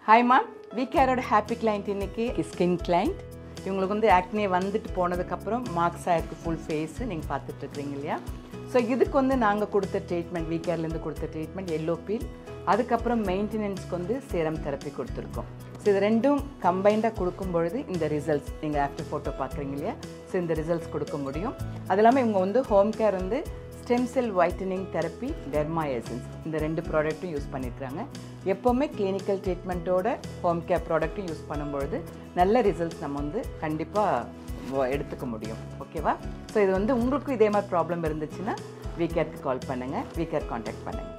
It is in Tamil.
ஹாய் மேம் வி கேரோட ஹாப்பி கிளைண்ட் இன்னைக்கு ஸ்கின் கிளைண்ட் இவங்களுக்கு வந்து ஆக்னே வந்துட்டு போனதுக்கப்புறம் மார்க்ஸ் ஆயிருக்கு ஃபுல் ஃபேஸு நீங்கள் பார்த்துட்டு இருக்கிறீங்க இல்லையா ஸோ இதுக்கு வந்து நாங்கள் கொடுத்த ட்ரீட்மெண்ட் வி கேர்லேருந்து கொடுத்த ட்ரீட்மெண்ட் எல்லோ பீல் அதுக்கப்புறம் மெயின்டெனன்ஸ்க்கு வந்து சேரம் தெரப்பி கொடுத்துருக்கோம் ஸோ இது ரெண்டும் கம்பைண்டாக கொடுக்கும் பொழுது இந்த ரிசல்ட்ஸ் நீங்கள் ஆஃப்டர் ஃபோட்டோ பார்க்குறீங்க இல்லையா ஸோ இந்த ரிசல்ட்ஸ் கொடுக்க முடியும் அது இல்லாமல் இவங்க வந்து ஹோம் கேர் வந்து stem cell whitening therapy derma essence இந்த ரெண்டு ப்ராடக்ட்டும் யூஸ் பண்ணியிருக்காங்க எப்போவுமே கிளினிக்கல் ட்ரீட்மெண்ட்டோட ஹோம் கேர் ப்ராடக்ட்டும் யூஸ் பண்ணும்பொழுது நல்ல ரிசல்ட்ஸ் நம்ம வந்து கண்டிப்பாக எடுத்துக்க முடியும் ஓகேவா ஸோ இது வந்து உங்களுக்கும் இதே மாதிரி ப்ராப்ளம் இருந்துச்சுன்னா வீக்கேருக்கு கால் பண்ணுங்கள் வீக்கேர் காண்டாக்ட் பண்ணுங்கள்